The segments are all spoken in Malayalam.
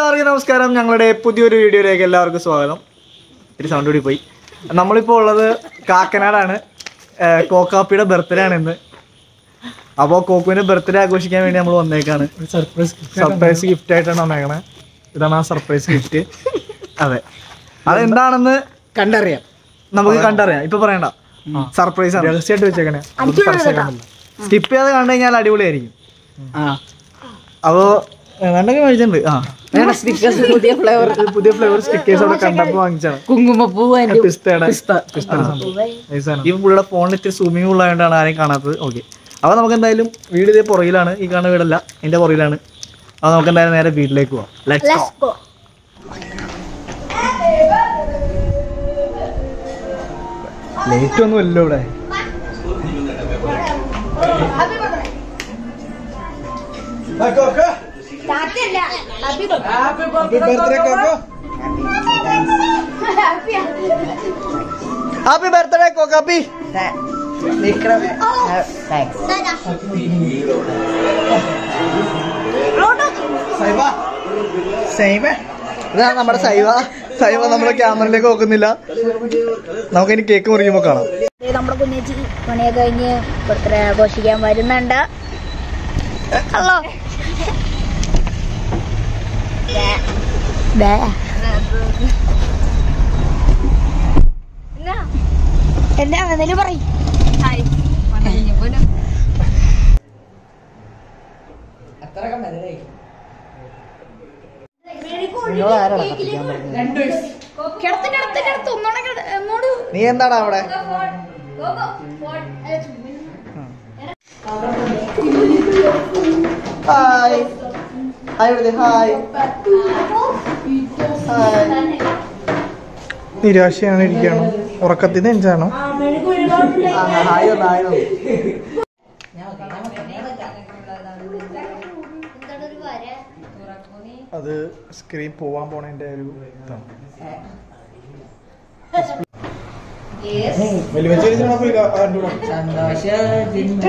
എല്ലാവർക്കും നമസ്കാരം ഞങ്ങളുടെ പുതിയൊരു വീഡിയോയിലേക്ക് എല്ലാവർക്കും സ്വാഗതം ഇത്തിരി സൗണ്ട് കൂടി പോയി നമ്മളിപ്പോൾ ഉള്ളത് കാക്കനാടാണ് ഏഹ് കോക്കാപ്പിയുടെ ബർത്ത്ഡേ ആണ് ഇന്ന് അപ്പോൾ കോക്കുവിന്റെ ബർത്ത്ഡേ ആഘോഷിക്കാൻ വേണ്ടി നമ്മൾ വന്നേക്കാണ് സർപ്രൈസ് സർപ്രൈസ് ഗിഫ്റ്റ് ആയിട്ടാണ് വന്നേക്കണേ ഇതാണ് ആ സർപ്രൈസ് ഗിഫ്റ്റ് അതെ അതെന്താണെന്ന് കണ്ടറിയാം നമുക്ക് കണ്ടറിയാം ഇപ്പൊ പറയണ്ട സർപ്രൈസ് ആണ് രഹസ്യമായിട്ട് വെച്ചേക്കണേ സ്കിപ്പ് ചെയ്ത് കണ്ടു കഴിഞ്ഞാൽ അടിപൊളിയായിരിക്കും ആ അപ്പോ വേണ്ടൊക്കെ മേടിച്ചിട്ടുണ്ട് ആ സ്റ്റിക്കേഴ്സ് പുതിയ ഫ്ലേവർ ഇത് പുതിയ ഫ്ലേവർ സ്റ്റിക്കേഴ്സ് അവിടെ കണ്ടപ്പോ വാങ്ങിച്ചാണ് കുങ്കുമപ്പൂ അതിന്റെ പിസ്തയുടെ പിസ്തയുടെ സംഭവം. Nice ആണ്. ഈ പുള്ളിയുടെ ഫോണിൽ ഇത്തിരി സൂമിങ് ഉള്ളതുകൊണ്ടാണ് ആരെയും കാണാത്തത് ഓക്കെ അപ്പൊ നമുക്ക് എന്തായാലും വീട് ഇതേ പുറകിലാണ് ഈ കാണുന്ന വീടല്ല എന്റെ പുറകിലാണ് അപ്പൊ നമുക്ക് എന്തായാലും നേരെ വീട്ടിലേക്ക് പോവാം ലെറ്റ്സ് ഗോ ലേറ്റ് ഒന്നും ഇല്ല ഇവിടെ ഹാപ്പി ബർത്ത്ഡേ കോക്കാപ്പി ഇതാണ് നമ്മുടെ സൈവ സൈവ നമ്മുടെ ക്യാമറയിലേക്ക് നോക്കുന്നില്ല നമുക്ക് ഇനി കേക്ക് മുറിക്കുമ്പോ കാണാം ദേ നമ്മുടെ കുഞ്ഞേച്ചി പണിയൊക്കെ കഴിഞ്ഞ് ബർത്ത്ഡേ ആഘോഷിക്കാൻ വരുന്നുണ്ട് ഹലോ എന്താ എന്തെങ്കിലും പറയും കിടത്ത് കിടത്ത് കിടത്ത് ഒന്നോടെ കിട- എങ്ങോട്ട് നീ എന്താണ് അവിടെ ഹായ് ഹായ് ഇവിടെ ഹായ് ഹായ് നിരാശയാണ് ഇരിക്കുകയാണ് ഉറക്കത്തിൽ നെഞ്ചാണോ ഹായ് ഒന്ന് ഹായ് ഒന്ന് അത് സ്ക്രീൻ പോവാൻ പോണതിന്റെ ഒരു ഇതാണ് വലിയ വെച്ച് കഴിഞ്ഞാൽ നമുക്ക് ഇതാ, ആ, രണ്ടും കൂടെ.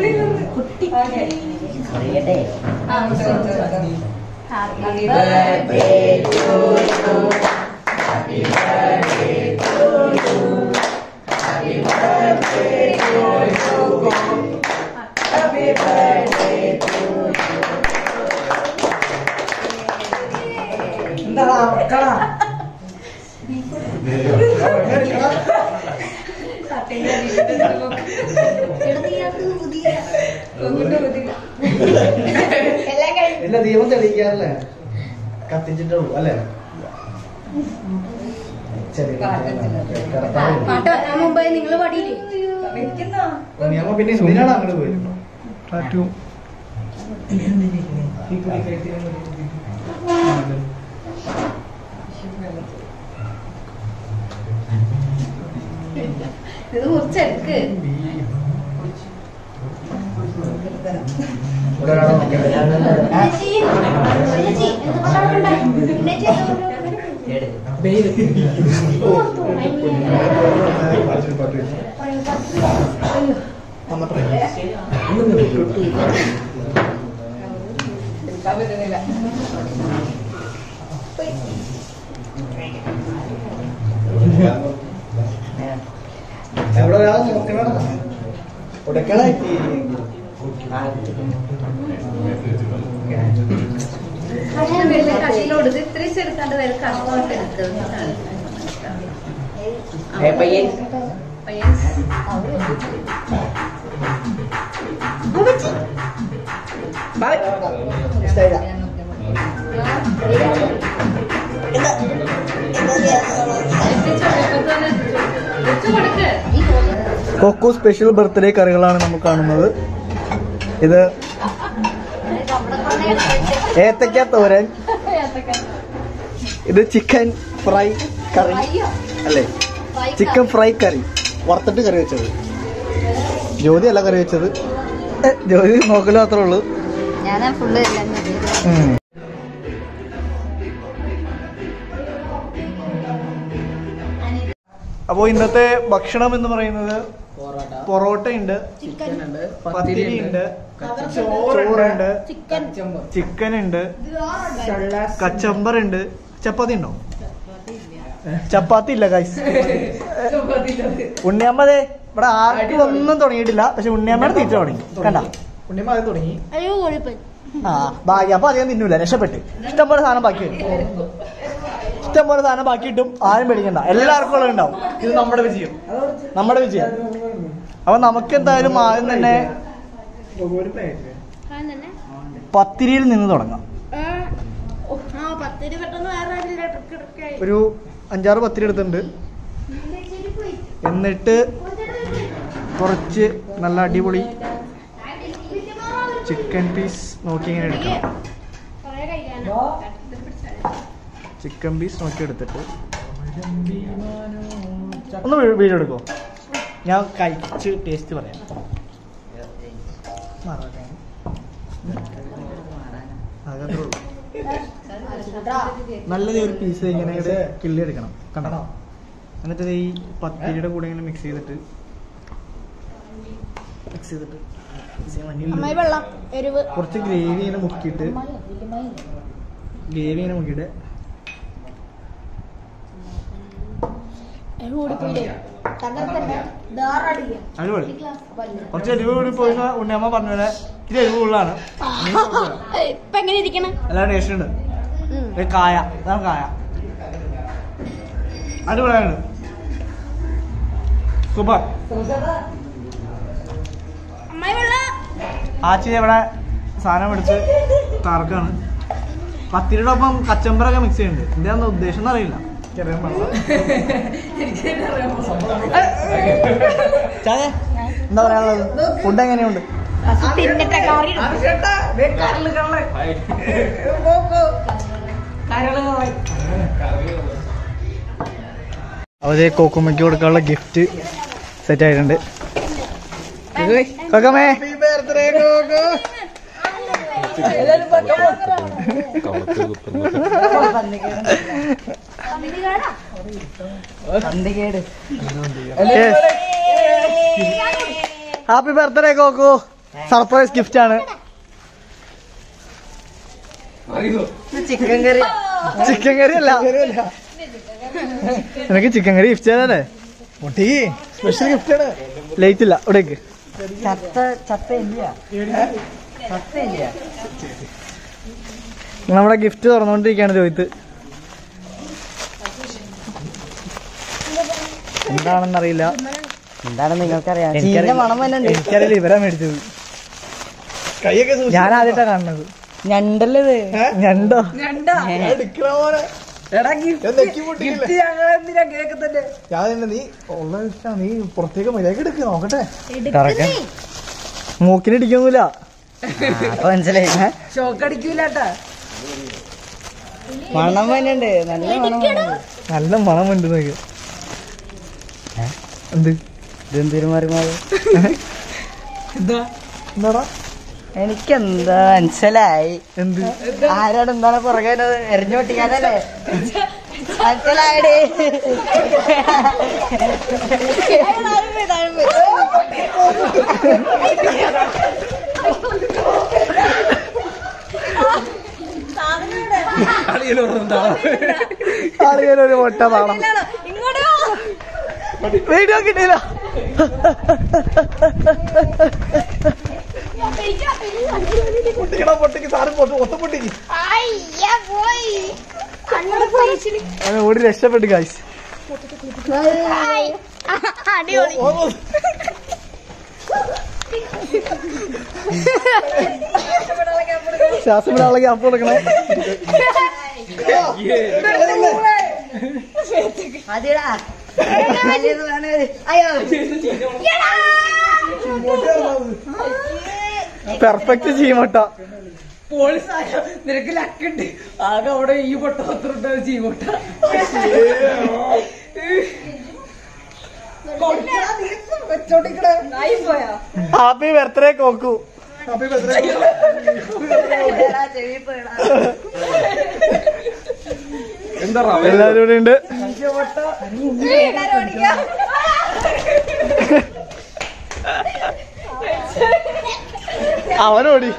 ഇല്ല ദീപം തെളിയിക്കാറില്ലേ കത്തിച്ചിട്ടുള്ളൂ അല്ലേ ശരി കിടത്താറില്ല. പാട്ട് മുമ്പേ നിങ്ങൾ പാടിയില്ലേ ഉണ്ണിയമ്മ പിന്നെ എന്തിനാണ് അങ്ങോട്ട് പോയത് ടാറ്റു ഇത് മുറിച്ചെടുക്ക് ഇവിടെ ഒരാളെ നോക്കിയാ ഇവിടെ ഒരാൾ നോക്കണം ഉടക്കളായിട്ട് കയ്യിലോട് ഇത് ഇത്രയും ചെറുക്കാണ്ട് വരെ കഷ്ടമായിട്ട് എടുത്തത് കൊക്കോ സ്പെഷ്യൽ ബർത്ത്ഡേ കറികളാണ് നമ്മൾ കാണുന്നത് ഇത് ഏത്തക്ക തോരൻ ഇത് ചിക്കൻ ഫ്രൈ കറി അല്ലേ ചിക്കൻ ഫ്രൈ കറി വറുത്തിട്ട് കറി വെച്ചത് ജ്യോതി അല്ല കറി വെച്ചത് ഏ, ജ്യോതി നോക്കല് മാത്രമേ ഉള്ളൂ ഞാൻ ഫുള്ള് എല്ലാം ഉം. അപ്പോൾ ഇന്നത്തെ ഭക്ഷണം എന്ന് പറയുന്നത് പൊറോട്ട ഉണ്ട് പത്തിരി ഉണ്ട് ചോറുണ്ട് ചിക്കൻ ചിക്കൻ ഉണ്ട് കച്ചമ്പർ ഉണ്ട് ചപ്പാത്തി ഉണ്ടോ ചപ്പാത്തി ഇല്ല കൈസ് ഉണ്ണിയമ്മതേ ഇവിടെ ആർക്കും ഒന്നും തുടങ്ങിയിട്ടില്ല പക്ഷെ ഉണ്ണിയമ്മയുടെ തീറ്റ തുടങ്ങി കണ്ട ഉണ്ണിയമ്മ ആദ്യം തുടങ്ങി അയ്യോ കൊഴുപ്പൻ ആ ഭാഗ്യം അപ്പൊ അധികം തിന്നൂല രക്ഷപ്പെട്ട് ഇഷ്ടംപോലെ സാധനം ബാക്കി വരും. ഇഷ്ടംപോലെ സാധനം ബാക്കി കിട്ടും ആരും പേടിക്കണ്ട എല്ലാവർക്കും ഉള്ളത് ഉണ്ടാവും ഇത് നമ്മുടെ വിജയം നമ്മുടെ വിജയം അപ്പൊ നമുക്ക് എന്തായാലും ആദ്യം തന്നെ ഒരു പ്ലേറ്റ് തന്നെ പത്തിരിയിൽ നിന്ന് തുടങ്ങാം ആ പത്തിരി പെട്ടെന്ന് വേറെ ആരില്ല ട്രിക്ക് ട്രിക്കായി ഒരു അഞ്ചാറ് പത്തിരി എടുത്തിട്ടുണ്ട് എന്നിട്ട് കുറച്ച് നല്ല അടിപൊളി ചിക്കൻ പീസ് നോക്കി ഇങ്ങനെ എടുക്കണം ചിക്കൻ പീസ് നോക്കി എടുത്തിട്ട് ഒന്ന് വീ- വീഡിയോ എടുക്കോ ഞാൻ കഴിച്ച് ടേസ്റ്റ് പറയാം മാറാട്ടെ. അതത്രേ ഉള്ളൂ. നല്ലത് ഒരു പീസ് ഇങ്ങനെ ഇവിടെ കിള്ളി എടുക്കണം കണ്ടോ എന്നിട്ട് ഇത് ഈ പത്തിരിയുടെ കൂടെ ഇങ്ങനെ മിക്സ് ചെയ്തിട്ട് മിക്സ് ചെയ്തിട്ട് mix ചെയ്യാൻ വേണ്ടി അമ്മായി വെള്ളം എരിവ് കുറച്ച് ഗ്രേവി ഇങ്ങനെ മുക്കിയിട്ട് ഗ്രേവി ഇങ്ങനെ മുക്കിയിട്ട് എരിവ് കൂടിപ്പോയില്ലേ തകർത്തന്നെ ധാറടിക്കുക അടിപൊളി കുറച്ച് എരിവ് കൂടി പോയി എന്ന് ഉണ്ണിയമ്മ പറഞ്ഞ പോലെ ഇത് എരിവ് ഉള്ളതാണ് ഇപ്പൊ എങ്ങനെ ഇരിക്കണം എല്ലാ ടേസ്റ്റ് ഉണ്ട് ഇത് കായ ഇതാണ് കായ അടിപൊളിയാണ് സൂപ്പർ അമ്മായി വെള്ളം ആച്ചി ഇവിടെ സാധനം എടുത്ത് കറക്കാണ് പത്തിരിയുടെ ഒപ്പം കച്ചമ്പറൊക്കെ മിക്സ് ചെയ്യുന്നുണ്ട് എന്താണെന്ന് ഉദ്ദേശം എന്ന് അറിയില്ല ചെറിയ വെള്ളം ചായ എന്താ പറയാനുള്ളത് ഫുഡ് എങ്ങനെയുണ്ട് തിന്നിട്ട കറി അവര് കോക്കുമ്മയ്ക്ക് കൊടുക്കാനുള്ള ഗിഫ്റ്റ് സെറ്റ് ആയിട്ടുണ്ട് കൊക്കമ്മേ ഹാപ്പി ബർത്ത്ഡേ കോക്കു സർപ്രൈസ് ഗിഫ്റ്റ് ആണ് ചിക്കൻ കറി ചിക്കൻ കറി അല്ല നിനക്ക് ചിക്കൻ കറി ഗിഫ്റ്റ് ചെയ്തല്ലേ മുട്ടി സ്പെഷ്യൽ ഗിഫ്റ്റ് ആണ് ലേറ്റ് ഇല്ല ഇവിടേക്ക് ചത്ത ചത്ത ഇല്ല ചത്ത ഇല്ല നമ്മുടെ ഗിഫ്റ്റ് തുറന്നുകൊണ്ടിരിക്കുകയാണ് രോഹിത്ത് എന്താണെന്നറിയില്ല എന്താണെന്ന് നിങ്ങൾക്കറിയാം എനിക്കറിയില്ല. ചീഞ്ഞ മണം തന്നെ ഉണ്ട് എനിക്കറിയില്ല ഇവരാ മേടിച്ചത് കൈയൊക്കെ ഞാൻ ആദ്യമായിട്ടാ കാണുന്നത് ഞണ്ടല്ലേ ഇത് ഞണ്ടോ എടുക്കണ പോലെ എടാ ഞാൻ നെക്കി പൊട്ടിക്കില്ല ഞങ്ങൾ എന്തിനാ കേക്കത്തല്ലേ ഞാൻ തന്നെ നീ ഉള്ള ഇഷ്ടം നീ പുറത്തേക്ക് മര്യാദ എടുക്ക് നോക്കട്ടെ കറക്റ്റ് മൂക്കിനിടിക്കൊന്നുമില്ല അപ്പൊ മനസ്സിലായി ഷോക്ക് അടിക്കൂലാട്ടാ മണം തന്നെ നല്ല മണം വരുന്നുണ്ട്. നല്ല മണമുണ്ട് നോക്ക് എന്ത് ഇതെന്തൊരു മറിമാറി എന്താടാ എനിക്കെന്താ മനസ്സിലായി എന്ത് ആരാണ് എന്താണ് പുറകെ എറിഞ്ഞോട്ടിക്കാനല്ലേ മനസ്സിലായടേ ആളുകൾ ഒരു മുട്ട നാണം വീഡിയോ കിട്ടിയില്ല പൊട്ടിക്കടാ പൊട്ടിക്ക് സാറ് പൊട്ടി ഒത്ത പൊട്ടിക്ക് പോയി കണ്ണട പോയി അവൻ ഓടി രക്ഷപ്പെട്ടു കാശ് അടിപൊളി ശ്വാസം വിടാനുള്ള ഗ്യാപ്പ് കൊടുക്കണം അതിടാ അയ്യോ പെർഫെക്റ്റ് ചീമട്ട നിനക്ക് ലക്കുണ്ട് ആകെ അവിടെ ഈ പൊട്ട പത്ര ചീമോട്ട ഹാപ്പി ബർത്ത്ഡേ കോക്കു എല്ലാരും ഇവിടെ ഉണ്ട് അവനോടി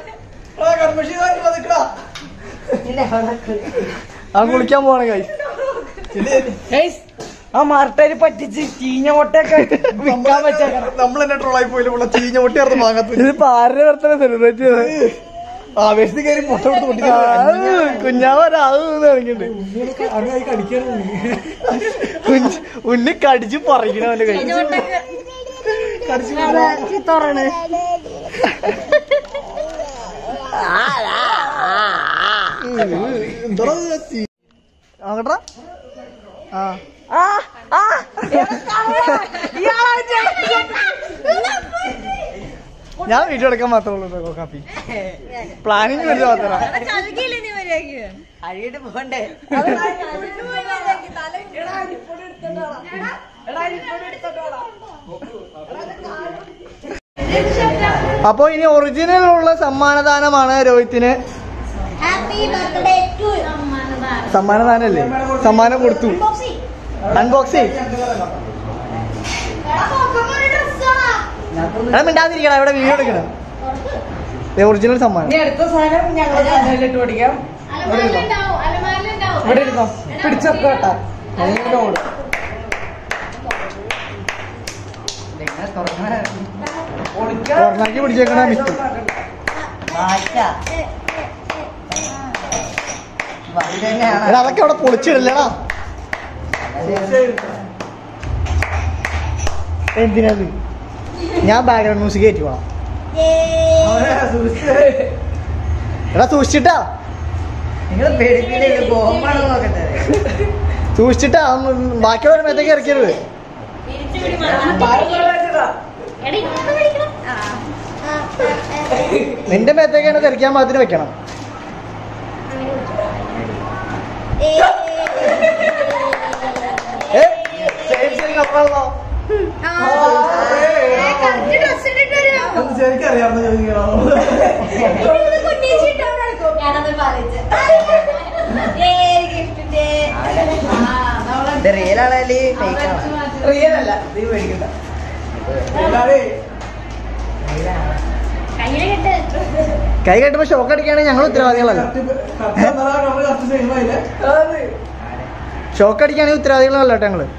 അവൻ കുളിക്കാൻ പോവാണ് കൈ ഗൈസ് ആ മാർട്ടേര് പറ്റിച്ച് ചീഞ്ഞ മുട്ടയൊക്കെ വിൽക്കാൻ വെച്ചേക്കണം നമ്മൾ തന്നെ ട്രോളായി പോയില്ല ഉള്ള ചീഞ്ഞ പൊട്ടിയാർന്ന് വാങ്ങാത്ത ഇതിപ്പോ ആരുടെ ബർത്ത്ഡേ സെലിബ്രേറ്റ് ചെയ്തത് ആവേശത്തിൽ കയറി മുട്ട കൊടുത്ത് പൊട്ടി കുഞ്ഞാവരാകുന്നുണ്ട് ഉണ്ണി കടിച്ച് പറിക്കണ അവന്റെ കൈ അങ്ങട്ടാ ആ ഞാൻ വീഡിയോ എടുക്കാൻ മാത്രമേ ഉള്ളൂ കേട്ടോ കാപ്പി പ്ലാനിങ് വേണ്ടി മാത്രം അഴിയിട്ട് പോണ്ടേ അപ്പൊ ഇനി ഒറിജിനൽ ഉള്ള സമ്മാനദാനമാണ് രോഹിത്തിന് ഹാപ്പി ബർത്ത്ഡേ ടു സമ്മാനദാനല്ലേ സമ്മാനം കൊടുത്തു അൺബോക്സ് എടാ മിണ്ടാതിരിക്കണം ഇവിടെ വീഡിയോ എടുക്കണം ഒറിജിനൽ സമ്മാനം ഇനി അടുത്ത സാധനം ഞങ്ങൾ ചാനലിലിട്ട് പഠിക്കാം ഇവിടെ ഇരുന്നോ പിടിച്ചൊക്കെ കേട്ടാ അങ്ങനെ ഓടും ഓർണാക്കി പിടിച്ചേക്കണ മിസ്റ്റർ എടാ അതൊക്കെ അവിടെ പൊളിച്ചിടല്ലടാ എന്തിനത് ഞാൻ ബാക്ക്ഗ്രൗണ്ട് മ്യൂസിക് കയറ്റി പോണം എടാ സൂക്ഷിച്ചിട്ടാ നിങ്ങൾ പേടിപ്പില്ലേ ബോംബാണ് നോക്കട്ടെ സൂക്ഷിച്ചിട്ടാ ബാക്കിയുള്ള മേത്തേക്ക് ഇറക്കരുത് നിന്റെ മേത്തേക്കാണ് തെറിക്കാൻ പാകത്തിന് വെക്കണം ഏ ശരി ശരി നമ്മളോ ശരിക്കറിയാവുന്ന ചോദിക്കണോ ഇത് റിയൽ ആണല്ലേ ഫേക്ക് ആണ് റിയൽ അല്ല നീ പേടിക്കണ്ട കൈ കെട്ടുമ്പോ ഷോക്ക് അടിക്കുകയാണെങ്കിൽ ഞങ്ങൾ ഉത്തരവാദികളല്ല ഷോക്ക് അടിക്കുകയാണെങ്കിൽ ഉത്തരവാദികളല്ല കേട്ടോ ഞങ്ങള്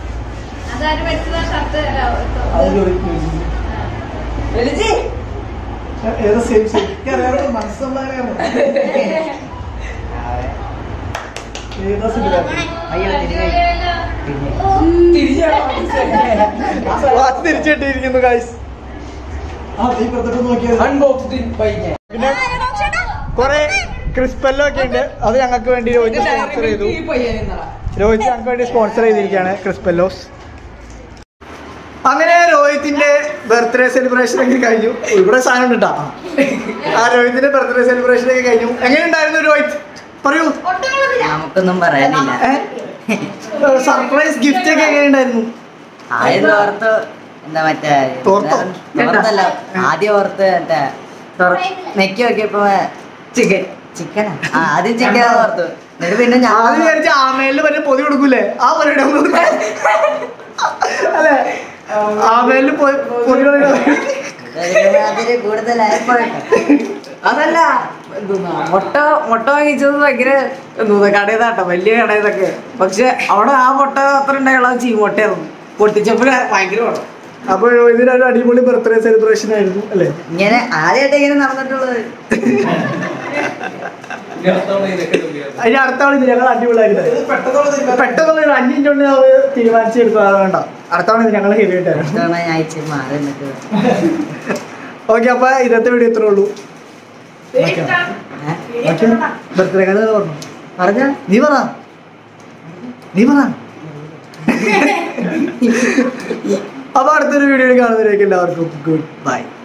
വിളിച്ചേ ഏതാ സെയിം സെയിം അറിയാമോ മനസ്സിലാകാമോ ഏതാ സിനിമ അയ്യോ തിരിഞ്ഞു വാച്ച് തിരിച്ചിട്ടിരിക്കുന്നു ഗൈസ് ആ നീ പുറത്തോട്ട് നോക്കിയത് അൺബോക്സ്ഡ് ബൈ ഞാൻ പിന്നെ കുറെ ക്രിസ്പെല്ലോ ഒക്കെ ഉണ്ട് അത് ഞങ്ങൾക്ക് വേണ്ടി രോഹിത് സ്പോൺസർ ചെയ്തു ഈ പയ്യനെന്നടാ രോഹിത് ഞങ്ങൾക്ക് വേണ്ടി സ്പോൺസർ ചെയ്തിരിക്കുകയാണ് ക്രിസ്പെല്ലോസ് അങ്ങനെ രോഹിത്തിന്റെ ബർത്ത്ഡേ സെലിബ്രേഷൻ ഒക്കെ കഴിഞ്ഞു ഇവിടെ സാധനം ഉണ്ട് ട്ടാ. ആ രോഹിത്തിന്റെ ബർത്ത്ഡേ സെലിബ്രേഷൻ ഒക്കെ കഴിഞ്ഞു എങ്ങനെയുണ്ടായിരുന്നു രോഹിത് പറയൂ നമുക്കൊന്നും പറയാനില്ല സർപ്രൈസ് ഗിഫ്റ്റ് ഒക്കെ എങ്ങനെയുണ്ടായിരുന്നു ആദ്യം ഓർത്ത് എന്താ മറ്റേ ഓർത്തോ? ഓർത്തല്ല ആദ്യം ഓർത്ത് മറ്റേ തുറ- നെക്കി നോക്കിയപ്പോ ചിക്കൻ ചിക്കനാ ആ ആദ്യം ചിക്കൻ ഓർത്തു എന്നിട്ട് പിന്നെ ഞാൻ ആദ്യം വിചാരിച്ച ആമേലിന് പറ്റിയ പൊതി കൊടുക്കൂലേ ആ പരിപാടി നമുക്ക് അല്ലെ ആമേലിന് പൊതി പൊതി കൊടുക്കണം അതിന് കൂടുതലായപ്പോഴൊക്കെ അതല്ല എന്തുന്നാ, മുട്ട മുട്ട വാങ്ങിച്ചത് ഭയങ്കര എന്തുന്നാ കടയതാട്ടോ വലിയ കടയതൊക്കെ പക്ഷെ അവിടെ ആ മുട്ട അത്ര ഉണ്ടായുള്ള ചീ മുട്ടയായിരുന്നു പൊട്ടിച്ചപ്പോഴ ഭയങ്കര മുട്ട അപ്പൊ ഇതിനൊരു അടിപൊളി ബർത്ത്ഡേ സെലിബ്രേഷൻ ആയിരുന്നു അല്ലേ ഇങ്ങനെ ആദ്യമായിട്ട് ഇങ്ങനെ നടന്നിട്ടുള്ളത് അതിന് അടുത്ത ആൾ ഇത് ഞങ്ങൾ അടിപൊളിയായിരുന്നു പെട്ടെന്നുള്ള ഒരു അഞ്ച് മിനിറ്റ് കൊണ്ട് ഞങ്ങൾ തീരുമാനിച്ചെടുക്കും അത് വേണ്ട അടുത്ത തവണ ഇത് ഞങ്ങൾ ഹെവി ആയിട്ടായിരുന്നു ഇത്തവണ ഞാൻ ഇച്ചിരി മാറി നിന്നിട്ട് ഓക്കെ അപ്പൊ ഇന്നത്തെ വീഡിയോ ഇത്രേ ഉള്ളൂ ഏ? ബർത്ത്ഡേ കാര്യം പറഞ്ഞു പറഞ്ഞ നീ പറ നീ പറ അപ്പൊ അടുത്തൊരു വീഡിയോയിൽ കാണുന്നവരേക്ക് എല്ലാവർക്കും ഗുഡ് ബൈ